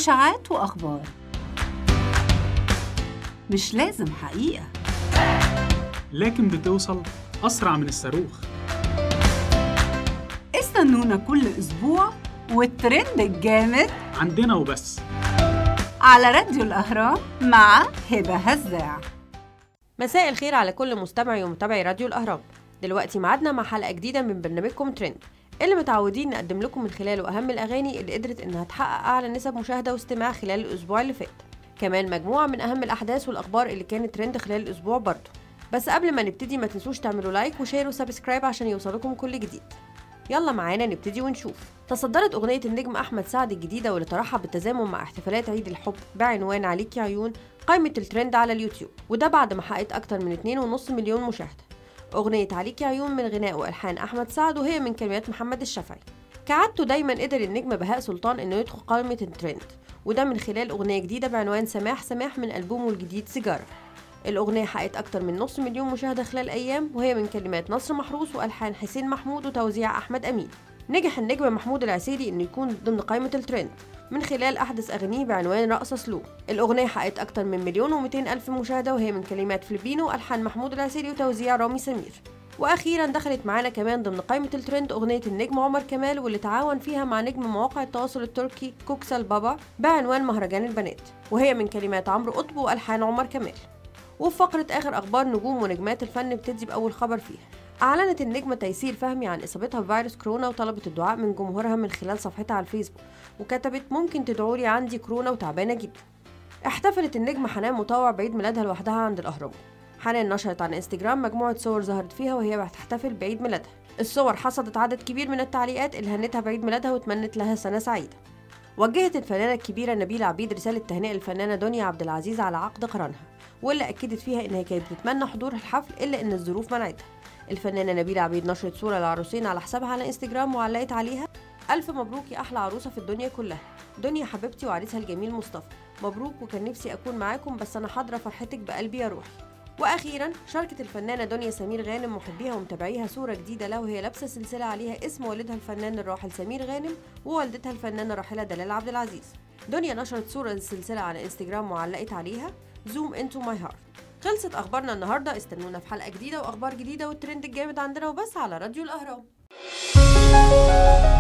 إشاعات وأخبار مش لازم حقيقة لكن بتوصل أسرع من الصاروخ استنونا كل أسبوع والترند الجامد عندنا وبس على راديو الأهرام مع هبة هزاع مساء الخير على كل مستمعي ومتابعي راديو الأهرام دلوقتي ميعادنا مع حلقة جديدة من برنامجكم ترند اللي متعودين نقدم لكم من خلاله أهم الأغاني اللي قدرت إنها تحقق أعلى نسب مشاهدة واستماع خلال الأسبوع اللي فات كمان مجموعة من أهم الأحداث والأخبار اللي كانت ترند خلال الأسبوع برضه بس قبل ما نبتدي ما تنسوش تعملوا لايك وشير وسبسكرايب عشان يوصلكم كل جديد يلا معانا نبتدي ونشوف تصدرت أغنية النجم أحمد سعد الجديدة واللي طرحها بالتزامن مع احتفالات عيد الحب بعنوان عليك يا عيون قائمة الترند على اليوتيوب وده بعد ما حققت أكتر من 2.5 مليون مشاهدة أغنية عليك يا عيون من غناء وألحان أحمد سعد وهي من كلمات محمد الشافعي كعادته دايما قدر النجم بهاء سلطان إنه يدخل قائمة الترند وده من خلال أغنية جديدة بعنوان سماح سماح من ألبومه الجديد سيجارة الأغنية حققت أكتر من نص مليون مشاهدة خلال أيام وهي من كلمات نصر محروس وألحان حسين محمود وتوزيع أحمد أمين نجح النجم محمود العسيري إنه يكون ضمن قائمة الترند من خلال أحدث أغانيه بعنوان رقصة سلو الأغنية حققت أكتر من مليون ومئتين ألف مشاهدة وهي من كلمات فلبينو ألحان محمود العسيري وتوزيع رامي سمير واخيرا دخلت معانا كمان ضمن قائمه الترند اغنيه النجم عمر كمال واللي تعاون فيها مع نجم مواقع التواصل التركي كوكسال بابا بعنوان مهرجان البنات وهي من كلمات عمرو قطب والحان عمر كمال وفي فقرة آخر أخبار نجوم ونجمات الفن بتدي بأول خبر فيها أعلنت النجمة تيسير فهمي عن إصابتها بفيروس كورونا وطلبت الدعاء من جمهورها من خلال صفحتها على الفيسبوك وكتبت ممكن تدعولي عندي كورونا وتعبانة جدا احتفلت النجمة حنان مطوع بعيد ميلادها لوحدها عند الأهرام حنان نشرت على انستجرام مجموعة صور ظهرت فيها وهي بتحتفل بعيد ميلادها الصور حصدت عدد كبير من التعليقات اللي هنتها بعيد ميلادها وتمنت لها سنة سعيدة وجهت الفنانة الكبيرة نبيلة عبيد رسالة تهنئة للفنانة دنيا عبد العزيز على عقد قرانها واللي أكدت فيها إنها كانت بتتمنى حضور الحفل إلا إن الظروف منعتها الفنانة نبيلة عبيد نشرت صورة للعروسين على حسابها على انستجرام وعلقت عليها ألف مبروك يا أحلى عروسة في الدنيا كلها دنيا حبيبتي وعريسها الجميل مصطفى مبروك وكان نفسي أكون معاكم بس أنا حاضرة فرحتك بقلبي يا روحي واخيرا شاركت الفنانه دنيا سمير غانم محبيها ومتابعيها صوره جديده لها وهي لابسه سلسله عليها اسم والدها الفنان الراحل سمير غانم ووالدتها الفنانه الراحله دلال عبد العزيز دنيا نشرت صوره السلسله على انستجرام وعلقت عليها زوم انتو ماي هارت خلصت اخبارنا النهارده استنونا في حلقه جديده واخبار جديده والترند الجامد عندنا وبس على راديو الاهرام